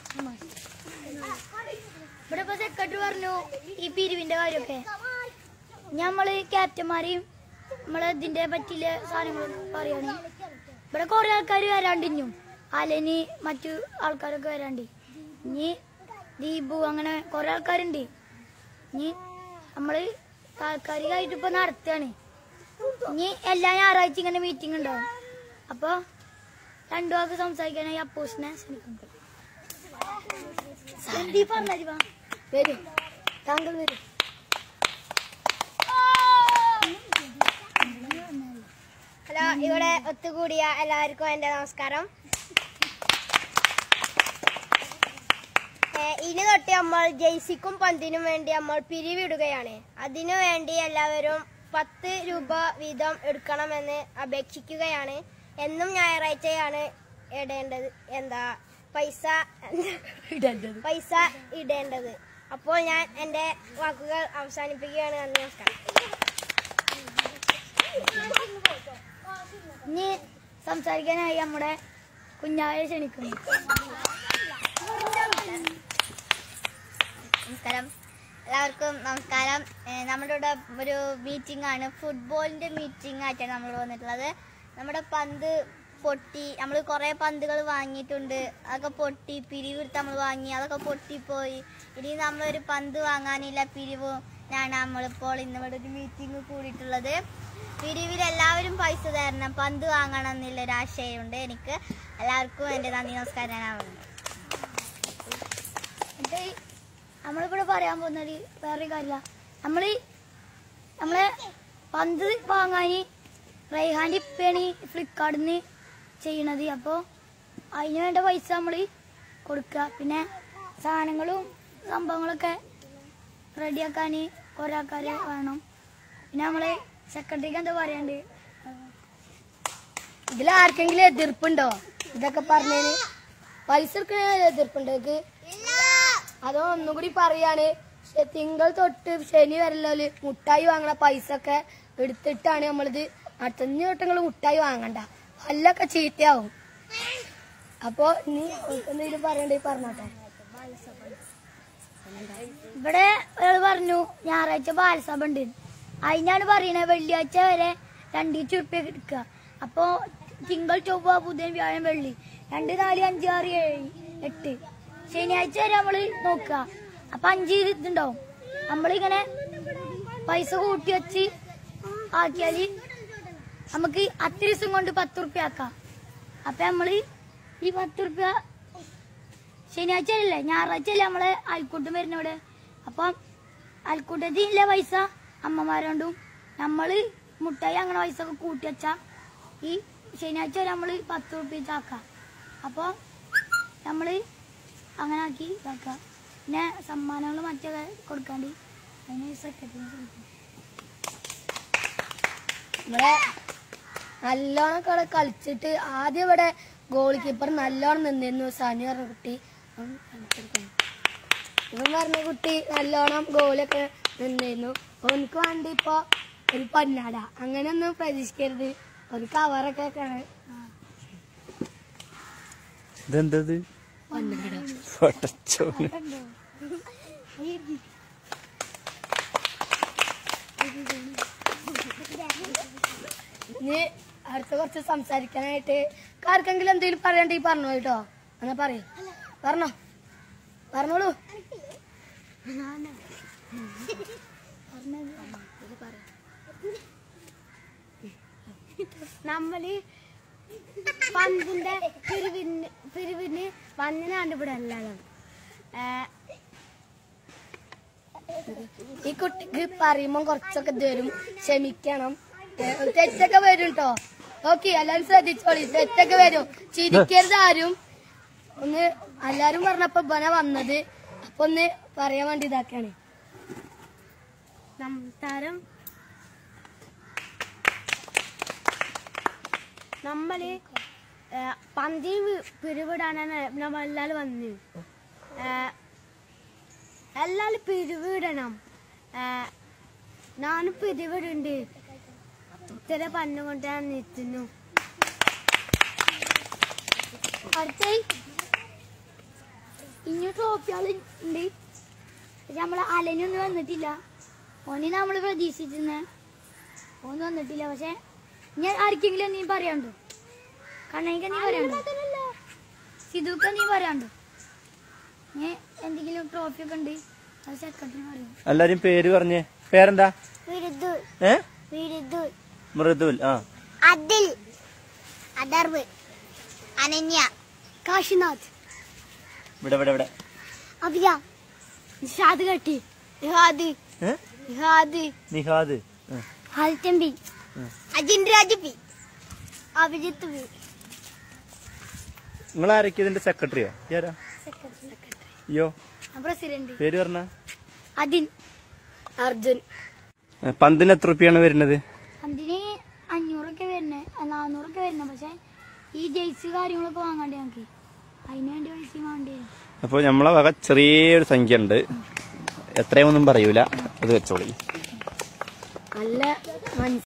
ഇവിടെ ഇപ്പൊ സെക്രട്ടറി പറഞ്ഞു ഈ പിരിവിന്റെ കാര്യമൊക്കെ ഞമ്മള് ക്യാപ്റ്റന്മാരെയും നമ്മളെ ഇതിന്റെ പറ്റിയ സാധനങ്ങൾ പറയാണ് ഇവിടെ കുറെ ആൾക്കാർ വരാണ്ടിഞ്ഞും അലനി മറ്റു ആൾക്കാരൊക്കെ വരാണ്ട് ഇനി ദീപു അങ്ങനെ കുറെ ആൾക്കാരുണ്ട് ഇനി നമ്മള് താൽക്കാലികമായിട്ട് ഇപ്പൊ നടത്തുകയാണ് ഇനി എല്ലാ ഞായറാഴ്ച ഇങ്ങനെ മീറ്റിംഗ് ഉണ്ടാവും അപ്പൊ രണ്ടു വാക്ക് സംസാരിക്കാനായി അപ്പോസിനെ ക്ഷണിക്കുന്നു സന്ദീപ് പറഞ്ഞാ വരും താങ്കൾ വരും ഹലോ ഇവിടെ ഒത്തുകൂടിയ എല്ലാവർക്കും എൻ്റെ നമസ്കാരം ഏ, ഇനി തൊട്ട് നമ്മൾ ജെയ്സിക്കും പന്തിനും വേണ്ടി നമ്മൾ പിരിവിടുകയാണ് അതിനു വേണ്ടി എല്ലാവരും പത്ത് രൂപ വീതം എടുക്കണമെന്ന് അപേക്ഷിക്കുകയാണ് എന്നും ഞായറാഴ്ചയാണ് ഇടേണ്ടത് എന്താ പൈസ പൈസ ഇടേണ്ടത് അപ്പോൾ ഞാൻ എൻ്റെ വാക്കുകൾ അവസാനിപ്പിക്കുകയാണ് നന്ദി നമസ്കാരം ഇനി സംസാരിക്കാനായി നമ്മുടെ കുഞ്ഞായെ ക്ഷണിക്കുന്നു നമസ്കാരം എല്ലാവർക്കും നമസ്കാരം ഏഹ് നമ്മുടെ ഇവിടെ ഒരു മീറ്റിംഗ് ആണ് ഫുട്ബോളിന്റെ മീറ്റിംഗ് ആയിട്ടാണ് നമ്മൾ വന്നിട്ടുള്ളത് നമ്മുടെ പന്ത് പൊട്ടി നമ്മൾ കുറേ പന്തുകൾ വാങ്ങിയിട്ടുണ്ട് അതൊക്കെ പൊട്ടി പിരിവെടുത്ത് നമ്മൾ വാങ്ങി അതൊക്കെ പൊട്ടിപ്പോയി ഇനി നമ്മളൊരു പന്ത് വാങ്ങാനില്ല പിരിവിനാണ് നമ്മളിപ്പോൾ ഇന്നിവിടെ ഒരു മീറ്റിംഗ് കൂടിയിട്ടുള്ളത് പിരിവിൽ എല്ലാവരും പൈസ തരണം പന്ത് വാങ്ങണം എന്നുള്ളൊരു ആശയമുണ്ട് എനിക്ക് എല്ലാവർക്കും എൻ്റെ നന്ദി നമസ്കാരം ഞാൻ പറയുന്നു. എന്നിട്ട് നമ്മളിവിടെ പറയാൻ പോകുന്നത് വേറെ കാര്യമില്ല നമ്മള് നമ്മളെ പന്ത് വാങ്ങാന് റൈഹാൻ്റെ ഇപ്പയാണ് ഫ്ലിപ്കാർട്ടിൽ നിന്ന് ചെയ്യണത് അപ്പോൾ അതിന് വേണ്ട പൈസ നമ്മൾ കൊടുക്കുക പിന്നെ സാധനങ്ങളും സംഭവങ്ങളൊക്കെ റെഡിയാക്കാൻ കുറേ ആൾക്കാർ വേണം പിന്നെ നമ്മള് സെക്രട്ടറിക്ക് എന്താ പറയാണ്ട് ഇതിൽ ആർക്കെങ്കിലും എതിർപ്പുണ്ടോ ഇതൊക്കെ പറഞ്ഞതിന് പൈസ എടുക്കണ എതിർപ്പുണ്ടോ ഇക്ക് അതോ ഒന്നും കൂടി പറയാണ് ശ- തിങ്കൾ തൊട്ട് ശനി വരലോല് മുട്ടായി വാങ്ങണ പൈസ ഒക്കെ എടുത്തിട്ടാണ് നമ്മളിത് അടുത്തഞ്ഞ് തൊട്ടങ്ങൾ മുട്ടായി വാങ്ങണ്ട പല്ലൊക്കെ ചീത്തയാവും അപ്പോ നീ എന്തെങ്കിലും പറയണ്ടേ പറഞ്ഞോട്ടെ ഇവിടെ ഒരാൾ പറഞ്ഞു ഞായറാഴ്ച ബാലസഭ ഉണ്ട് അതിനാണ് പറയണത് വെള്ളിയാഴ്ച വരെ രണ്ടീച്ച് ഉറുപ്പ്യ എടുക്കുക അപ്പോ തിങ്കൾ ചൊവ്വ ബുധൻ വ്യാഴം വെള്ളി രണ്ട് നാല് അഞ്ച് ആറ് ഏഴ് എട്ട് ശനിയാഴ്ച വരെ നമ്മള് നോക്കുക അപ്പൊ അഞ്ച് ഇതുണ്ടാവും നമ്മളിങ്ങനെ പൈസ കൂട്ടി വെച്ച് ആക്കിയാല് നമുക്ക് അത്ര ദിവസം കൊണ്ട് പത്ത് ഉറുപ്പ്യ ആക്കാം അപ്പൊ നമ്മള് ഈ പത്ത് ഉറുപ്പ്യ ശനിയാഴ്ച അല്ലേ ഞായറാഴ്ച അല്ലേ നമ്മളെ അയൽക്കൂട്ടം വരുന്നവിടെ അപ്പം അയൽക്കൂട്ടത്തിലെ പൈസ അമ്മമാരോണ്ടും നമ്മള് മുട്ടായി അങ്ങനെ പൈസ ഒക്കെ കൂട്ടി വെച്ചാ ഈ ശനിയാഴ്ച വരെ നമ്മള് പത്ത് റുപ്യ ആക്കാം അപ്പോൾ നമ്മള് അങ്ങനെ ആക്കി ഇതാക്കാം പിന്നെ സമ്മാനങ്ങൾ മറ്റൊക്കെ കൊടുക്കാണ്ട് അതിന് സെക്രട്ടറി ഇവിടെ നല്ലോണം കളി കളിച്ചിട്ട് ആദ്യം ഇവിടെ ഗോൾ കീപ്പർ നല്ലോണം നിന്നിരുന്നു സനി പറഞ്ഞ കുട്ടി അവൻ കളിച്ചെടുക്കുന്നു. ഇവൻ പറഞ്ഞ കുട്ടി നല്ലോണം ഗോളൊക്കെ നിന്നിരുന്നു അവനക്ക് വേണ്ടി ഇപ്പൊ ഒരു പൊന്നാട അങ്ങനെയൊന്നും പ്രതീക്ഷിക്കരുത് ഒരു കവറൊക്കെ കാണാൻ ഇതെന്തത് പൊന്നാട പടച്ചോന് ഇനി അടുത്ത കുറച്ച് സംസാരിക്കാനായിട്ട് ആർക്കെങ്കിലും എന്തെങ്കിലും പറയണ്ടെങ്കിൽ പറഞ്ഞോ കേട്ടോ എന്നാ പറയൂ പറഞ്ഞോ പറഞ്ഞോളൂ നമ്മള് പന്തിന്റെ പിരിവിന് പിരിവിന് വന്നിനാണ്ട് ഇവിടെ എല്ലാവരും ഈ കുട്ടിക്ക് പറയുമ്പോ കുറച്ചൊക്കെ ഇത് വരും ക്ഷമിക്കണം ഏ, തെറ്റൊക്കെ വരും കേട്ടോ ഓക്കെ എല്ലാരും ശ്രദ്ധിച്ചോളി തെറ്റൊക്കെ വരും ചിരിക്കരുത് ആരും ഒന്ന് എല്ലാരും പറഞ്ഞപ്പോ ബന വന്നത് അപ്പൊ ഒന്ന് പറയാൻ വേണ്ടി ഇതാക്കാണ് നമസ്കാരം നമ്മള് ഏ, പന്തിന് പിരിവിടാനാണ് നമ്മൾ എല്ലാവരും വന്നു എല്ലാവരും പിരിവിടണം ഏ, ഞാനും പിരിവിടുണ്ട് ഇത്ര പന്നുകൊണ്ട് ഞാൻ നിൽക്കുന്നു അടുത്ത ട്രോഫികൾ ഉണ്ട് പക്ഷെ നമ്മളെ അലനൊന്നും വന്നിട്ടില്ല ഓനെ നമ്മൾ പ്രതീക്ഷിച്ചിരുന്ന ഓന് വന്നിട്ടില്ല പക്ഷെ ഞാൻ ആർക്കെങ്കിലും നീ പറയാണ്ടോ കണ്ണയ്ക്ക് നീ പറയാണ്ടോ സിധുക്ക നീ പറയാണ്ടോ ഞാൻ എന്തെങ്കിലും ട്രോഫി ഒക്കെ ഉണ്ട് അത് സെക്രട്ടറി പറയും എല്ലാരും പേര് പറഞ്ഞേ പേരെന്താ വിരുദുൽ ഏ വിരുദുൽ മൃദുൽ ആ അതിൽ അദർവ് അനന്യ കാശിനാഥ് ഇവിടെ ഇവിടെ ഇവിടെ അഭിയ നിഷാദ് കട്ടി ഇഹാദ് ഏ ഇഹാദ് നിഹാദ് ആ. ഹാൽറ്റമ്പി അജിൻ രാജ് പി അഭിജിത്ത് പി നിങ്ങൾ ആരൊക്കെ ഇതിന്റെ സെക്രട്ടറിയോ ആരാ അയ്യോ പ്രസിഡന്റ് പേര് പറഞ്ഞ അതിൻ അർജുൻ പന്തിന് എത്ര റുപ്യാണ് വരുന്നത് അതിന് അഞ്ഞൂറൊക്കെ വരുന്നേ നാന്നൂറൊക്കെ വരുന്നേ പക്ഷെ ഈ ജെയ്സി കാര്യങ്ങളൊക്കെ വാങ്ങാണ്ട് ഞങ്ങൾക്ക് അതിന് വേണ്ടി പൈസ വേണ്ടി വരും അപ്പോൾ നമ്മളെ വക ചെറിയൊരു സംഖ്യ ഉണ്ട് എത്രയൊന്നും പറയൂല അത് വെച്ചോളി നല്ല മനസ്സ്